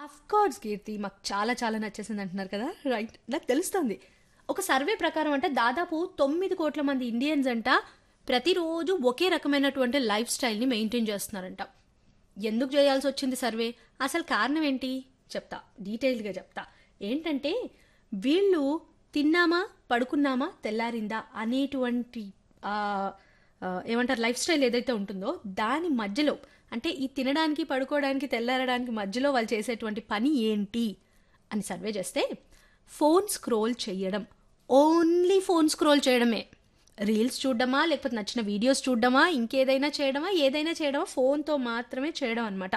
of course కీర్తి మాకు చాలా చాలా నచ్చేసింది అంటున్నారు కదా రైట్ నాకు తెలుస్తుంది ఒక సర్వే ప్రకారం అంటే దాదాపు తొమ్మిది కోట్ల మంది ఇండియన్స్ అంట ప్రతిరోజు ఒకే రకమైనటువంటి లైఫ్ స్టైల్ని మెయింటైన్ చేస్తున్నారంట ఎందుకు చేయాల్సి వచ్చింది సర్వే అసలు కారణం ఏంటి చెప్తా డీటెయిల్డ్గా చెప్తా ఏంటంటే వీళ్ళు తిన్నామా పడుకున్నామా తెల్లారిందా అనేటువంటి ఆ, ఆ, ఏమంటారు లైఫ్ స్టైల్ ఏదైతే ఉంటుందో దాని మధ్యలో అంటే ఈ తినడానికి పడుకోవడానికి తెల్లారడానికి మధ్యలో వాళ్ళు చేసేటువంటి పని ఏంటి అని సర్వే చేస్తే ఫోన్ స్క్రోల్ చేయడం ఓన్లీ ఫోన్ స్క్రోల్ చేయడమే రీల్స్ చూడడమా లేకపోతే నచ్చిన వీడియోస్ చూడడమా ఇంకేదైనా చేయడమా ఏదైనా చేయడమా ఫోన్తో మాత్రమే చేయడం అనమాట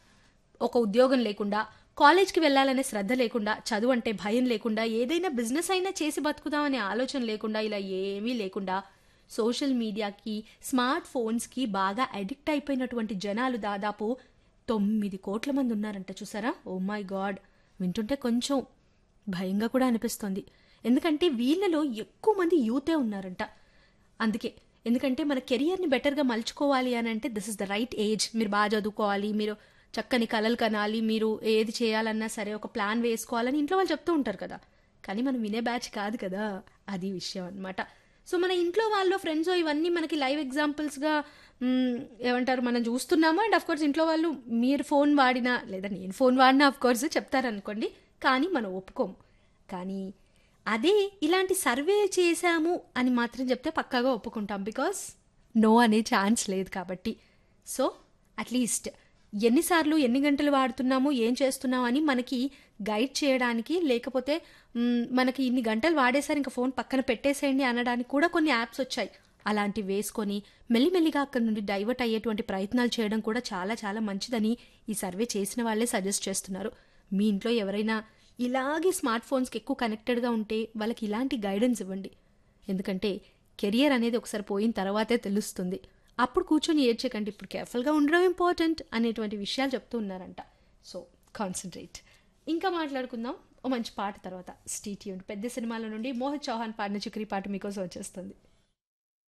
ఒక ఉద్యోగం లేకుండా కాలేజ్కి వెళ్ళాలనే శ్రద్ధ లేకుండా చదువు అంటే భయం లేకుండా ఏదైనా బిజినెస్ అయినా చేసి బతుకుదామనే ఆలోచన లేకుండా ఇలా ఏమీ లేకుండా సోషల్ మీడియాకి స్మార్ట్ ఫోన్స్కి బాగా అడిక్ట్ అయిపోయినటువంటి జనాలు దాదాపు తొమ్మిది కోట్ల మంది ఉన్నారంట చూసారా ఓ మై గాడ్ వింటుంటే కొంచెం భయంగా కూడా అనిపిస్తుంది ఎందుకంటే వీళ్ళలో ఎక్కువ మంది యూతే ఉన్నారంట అందుకే ఎందుకంటే మన కెరియర్ని బెటర్గా మలుచుకోవాలి అని అంటే this is the right age మీరు బాగా చదువుకోవాలి మీరు చక్కని కలలు కనాలి మీరు ఏది చేయాలన్నా సరే ఒక ప్లాన్ వేసుకోవాలని ఇంట్లో వాళ్ళు చెప్తూ ఉంటారు కదా కానీ మనం వినే బ్యాచ్ కాదు కదా అది విషయం అనమాట సో మన ఇంట్లో వాళ్ళు ఫ్రెండ్స్ ఇవన్నీ మనకి లైవ్ ఎగ్జాంపుల్స్గా ఏమంటారు మనం చూస్తున్నాము అండ్ కోర్స్ ఇంట్లో వాళ్ళు మీరు ఫోన్ వాడినా లేదా నేను ఫోన్ వాడినా కోర్స్ చెప్తారనుకోండి కానీ మనం ఒప్పుకోము కానీ అదే ఇలాంటి సర్వే చేశాము అని మాత్రం చెప్తే పక్కాగా ఒప్పుకుంటాం బికాస్ నో అనే ఛాన్స్ లేదు కాబట్టి సో అట్లీస్ట్ ఎన్నిసార్లు ఎన్ని గంటలు వాడుతున్నాము ఏం చేస్తున్నాము అని మనకి గైడ్ చేయడానికి లేకపోతే మ్, మనకి ఇన్ని గంటలు వాడేసారి ఇంకా ఫోన్ పక్కన పెట్టేసేయండి అనడానికి కూడా కొన్ని యాప్స్ వచ్చాయి అలాంటివి వేసుకొని మెల్లిమెల్లిగా అక్కడ నుండి డైవర్ట్ అయ్యేటువంటి ప్రయత్నాలు చేయడం కూడా చాలా చాలా మంచిదని ఈ సర్వే చేసిన వాళ్ళే సజెస్ట్ చేస్తున్నారు మీ ఇంట్లో ఎవరైనా ఇలాగే స్మార్ట్ ఫోన్స్కి ఎక్కువ కనెక్టెడ్గా ఉంటే వాళ్ళకి ఇలాంటి గైడెన్స్ ఇవ్వండి ఎందుకంటే కెరియర్ అనేది ఒకసారి పోయిన తర్వాతే తెలుస్తుంది అప్పుడు కూర్చొని ఏడ్చకండి ఇప్పుడు కేర్ఫుల్గా ఉండడం ఇంపార్టెంట్ అనేటువంటి విషయాలు చెప్తూ ఉన్నారంట సో కాన్సన్ట్రేట్ ఇంకా మాట్లాడుకుందాం ఓ మంచి పాట తర్వాత స్టీట్యూన్ పెద్ద సినిమాల నుండి మోహిత్ చౌహాన్ పాడిన చిక్రీ పాట మీకోసం వచ్చేస్తుంది